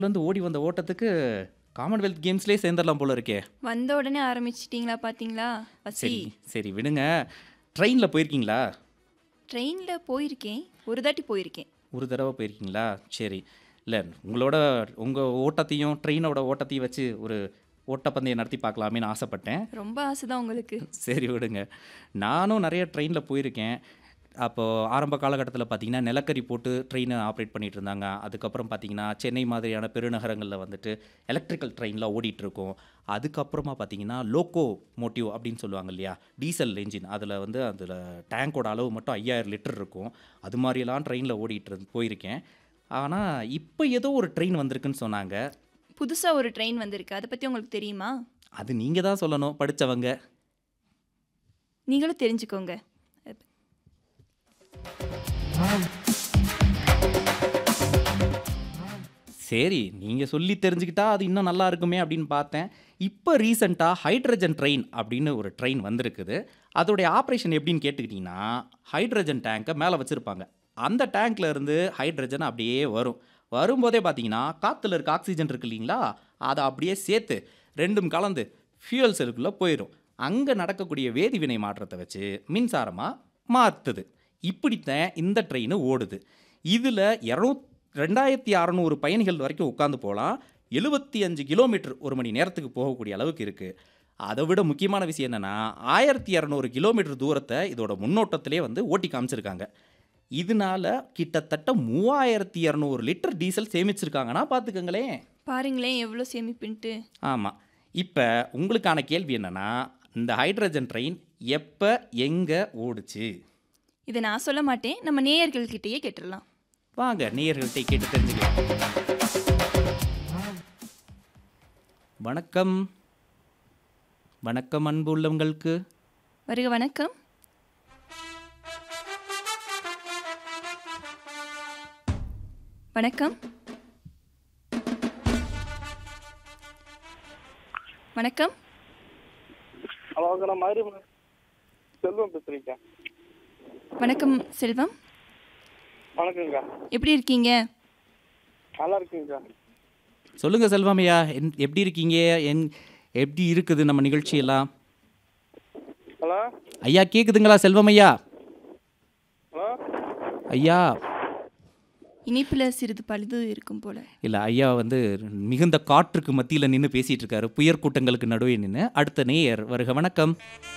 இருந்து ஓடி வந்த ஓட்டத்துக்கு காமன்வெல்த் கேம்ஸ்லேயே சேர்ந்துடலாம் போல இருக்கே வந்த உடனே ஆரம்பிச்சிட்டிங்களா பார்த்தீங்களா பசி சரி சரி விடுங்க ட்ரெயினில் போயிருக்கீங்களா ட்ரெயினில் போயிருக்கேன் ஒரு தாட்டி போயிருக்கேன் ஒரு தடவை போயிருக்கீங்களா சரி இல்லை உங்களோட உங்கள் ஓட்டத்தையும் ட்ரெயினோட ஓட்டத்தையும் வச்சு ஒரு ஓட்டப்பந்தயம் நடத்தி பார்க்கலாமேன்னு ஆசைப்பட்டேன் ரொம்ப ஆசை தான் உங்களுக்கு சரி விடுங்க நானும் நிறைய ட்ரெயினில் போயிருக்கேன் அப்போது ஆரம்ப காலகட்டத்தில் பார்த்தீங்கன்னா நிலக்கரி போட்டு ட்ரெயினை ஆப்ரேட் பண்ணிட்டு இருந்தாங்க அதுக்கப்புறம் பார்த்தீங்கன்னா சென்னை மாதிரியான பெருநகரங்களில் வந்துட்டு எலக்ட்ரிக்கல் ட்ரெயின்லாம் ஓடிட்டு இருக்கும் அதுக்கப்புறமா பார்த்தீங்கன்னா லோக்கோ மோட்டிவ் அப்படின்னு சொல்லுவாங்க இல்லையா டீசல் என்ஜின் அதில் வந்து அதில் டேங்கோட அளவு மட்டும் ஐயாயிரம் லிட்டர் இருக்கும் அது மாதிரியெல்லாம் ட்ரெயினில் ஓடிட்டு இருந்து போயிருக்கேன் ஆனால் இப்போ ஏதோ ஒரு ட்ரெயின் வந்திருக்குன்னு சொன்னாங்க புதுசாக ஒரு ட்ரெயின் வந்திருக்கு அதை பற்றி உங்களுக்கு தெரியுமா அது நீங்கள் தான் சொல்லணும் படித்தவங்க நீங்களும் தெரிஞ்சுக்கோங்க சரி நீங்கள் சொல்லி தெரிஞ்சுக்கிட்டா அது இன்னும் நல்லா இருக்குமே அப்படின்னு பார்த்தேன் இப்போ ரீசெண்டாக ஹைட்ரஜன் ட்ரெயின் அப்படின்னு ஒரு ட்ரெயின் வந்திருக்குது அதோடைய ஆப்ரேஷன் எப்படின்னு கேட்டுக்கிட்டிங்கன்னா ஹைட்ரஜன் டேங்கை மேலே வச்சுருப்பாங்க அந்த டேங்க்ல இருந்து ஹைட்ரஜன் அப்படியே வரும் வரும்போதே பார்த்தீங்கன்னா காற்றுல இருக்க ஆக்சிஜன் இருக்கு இல்லைங்களா அதை அப்படியே சேர்த்து ரெண்டும் கலந்து ஃபியூயல் செல்லுக்குள்ளே போயிடும் அங்கே நடக்கக்கூடிய வேதிவினை மாற்றத்தை வச்சு மின்சாரமாக மாற்றுது இப்படித்தான் இந்த ட்ரெயின் ஓடுது இதில் இரநூத் ரெண்டாயிரத்தி அறநூறு பயணிகள் வரைக்கும் உட்காந்து போகலாம் எழுபத்தி அஞ்சு கிலோமீட்டர் ஒரு மணி நேரத்துக்கு போகக்கூடிய அளவுக்கு இருக்குது அதை விட முக்கியமான விஷயம் என்னென்னா ஆயிரத்தி இரநூறு கிலோமீட்டர் தூரத்தை இதோட முன்னோட்டத்திலே வந்து ஓட்டி காமிச்சிருக்காங்க இதனால கிட்டத்தட்ட மூவாயிரத்தி இரநூறு லிட்டர் டீசல் சேமிச்சிருக்காங்கன்னா பார்த்துக்கங்களேன் பாருங்களேன் எவ்வளோ சேமிப்புன்ட்டு ஆமாம் இப்போ உங்களுக்கான கேள்வி என்னென்னா இந்த ஹைட்ரஜன் ட்ரெயின் எப்போ எங்கே ஓடுச்சு இதை நான் சொல்ல மாட்டேன் நம்ம நேயர்கள்கிட்டயே கேட்டுடலாம் வாங்க நேயர்கள்ட்ட கேட்டு தெரிஞ்சுக்கலாம் வணக்கம் வணக்கம் அன்பு உள்ளவங்களுக்கு வருக வணக்கம் வணக்கம் வணக்கம் ஹலோ நான் மாதிரி செல்வம் பேசுறீங்க வணக்கம் செல்வம் வணக்கங்க எப்படி இருக்கீங்க நல்லா இருக்குங்க சொல்லுங்க செல்வமையா என் எப்படி இருக்கீங்க என் எப்படி இருக்குது நம்ம நிகழ்ச்சியெல்லாம் ஹலோ ஐயா கேக்குதுங்களா செல்வமையா ஹலோ ஐயா இனிப்பில் சிறிது பழுது இருக்கும் போல இல்லை ஐயா வந்து மிகுந்த காற்றுக்கு மத்தியில் நின்று பேசிட்டு இருக்காரு புயற் கூட்டங்களுக்கு நடுவே நின்று அடுத்த நேயர் வருக வணக்கம்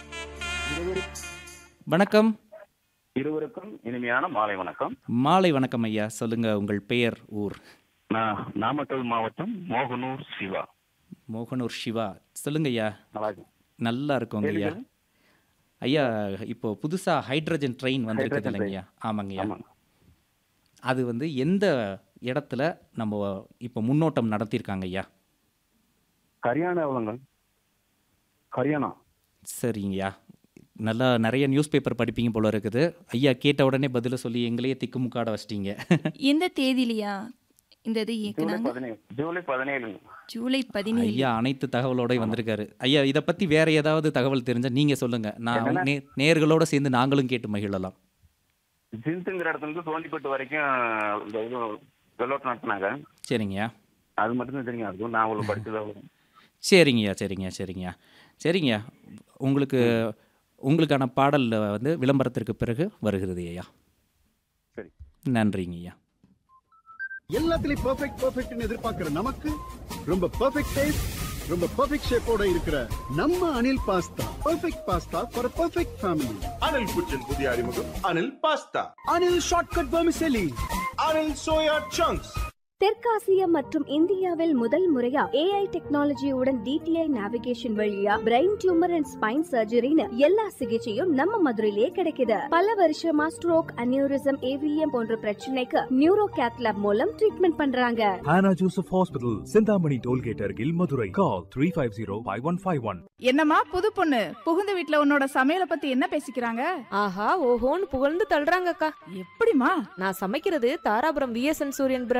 வணக்கம் இருவருக்கும் இனிமையான மாலை வணக்கம் மாலை வணக்கம் ஐயா சொல்லுங்க உங்கள் பெயர் ஊர் நான் நாமக்கல் மாவட்டம் மோகனூர் சிவா மோகனூர் சிவா சொல்லுங்க ஐயா நல்லா இருக்கு. நல்லா இருக்கோங்க ஐயா ஐயா இப்போ புதுசா ஹைட்ரஜன் ட்ரெயின் வந்திருக்குது ஹைட்ரஜன் இல்லைங்கய்யா ஆமாங்க ஐயா ஆமாங்க அது வந்து எந்த இடத்துல நம்ம இப்போ முன்னோட்டம் நடத்தியிருக்காங்க ஐயா ஹரியானாவுலங்க ஹரியானா சரிங்கய்யா நல்லா நிறைய நியூஸ் பேப்பர் படிப்பீங்க போல இருக்குது ஐயா கேட்ட உடனே பதில சொல்லி எங்களையே திக்குமுக்காட வச்சிட்டீங்க எந்த தேதியிலையா இந்த இது ஜூலை இயக்குனாங்க பதினேழு ஜூலை பதினேழுங்க ஜூலை பதினேழு ஐயா அனைத்து தகவலோட வந்திருக்காரு ஐயா இதை பத்தி வேற ஏதாவது தகவல் தெரிஞ்சா நீங்க சொல்லுங்க நான் என்னண்ணா? நே நேர்களோட சேர்ந்து நாங்களும் கேட்டு மகிழலாம் ஜின்ஸுங்கிற இடத்துல இருந்து சோண்டிப்பட்டு வரைக்கும் இந்த இது வெள்ளோட்டம் நடத்தினாங்க சரிங்கய்யா அது மட்டும்தான் தெரியும் அதுவும் நான் அவ்வளோ படிச்சதாக சரிங்கய்யா சரிங்கய்யா சரிங்கய்யா சரிங்கய்யா உங்களுக்கு உங்களுக்கான பாடல் வந்து விளம்பரத்திற்கு பிறகு வருகிறது ஐயா சரி நன்றிங்க ஐயா எல்லாத்துலயும் பெர்ஃபெக்ட் பெர்ஃபெக்ட்னு எதிர்பார்க்கிற நமக்கு ரொம்ப பெர்ஃபெக்ட் டேஸ்ட் ரொம்ப பெர்ஃபெக்ட் ஷேப்போட இருக்கிற நம்ம Anil pasta perfect pasta for perfect family Anil kitchen புதிய அறிமுகம் Anil pasta Anil shortcut vermicelli Anil soya chunks தெற்காசிய மற்றும் இந்தியாவில் முதல் முறையா ஏஐ டெக்னாலஜியுடன் டிடிஐ நேவிகேஷன் வழியா பிரெயின் டியூமர் அண்ட் ஸ்பைன் சர்ஜரின்னு எல்லா சிகிச்சையும் நம்ம மதுரையிலே கிடைக்குது பல வருஷமா ஸ்ட்ரோக் அனியூரிசம் ஏவிஎம் போன்ற பிரச்சனைக்கு நியூரோ கேத்லாப் மூலம் ட்ரீட்மெண்ட் பண்றாங்க Hannah Joseph Hospital, Sindhamani Tollgate Argil, Madurai. Call 350-5151. என்னம்மா புது பொண்ணு புகுந்த வீட்ல உன்னோட சமையலை பத்தி என்ன பேசிக்கிறாங்க ஆஹா ஓஹோன்னு புகழ்ந்து தள்ளுறாங்கக்கா எப்படிமா நான் சமைக்கிறது தாராபுரம் விஎஸ்என் சூரியன் பிராண்ட் அரிசியில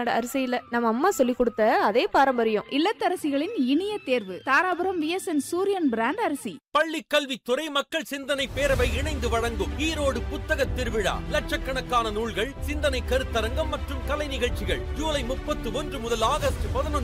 தெரியல நம்ம அம்மா சொல்லி கொடுத்த அதே பாரம்பரியம் இல்லத்தரசிகளின் இனிய தேர்வு தாராபுரம் விஎஸ்என் சூரியன் பிராண்ட் அரிசி பள்ளி கல்வித்துறை மக்கள் சிந்தனை பேரவை இணைந்து வழங்கும் ஈரோடு புத்தக திருவிழா லட்சக்கணக்கான நூல்கள் சிந்தனை கருத்தரங்கம் மற்றும் கலை நிகழ்ச்சிகள் ஜூலை முப்பத்தி ஒன்று முதல் ஆகஸ்ட் பதினொன்று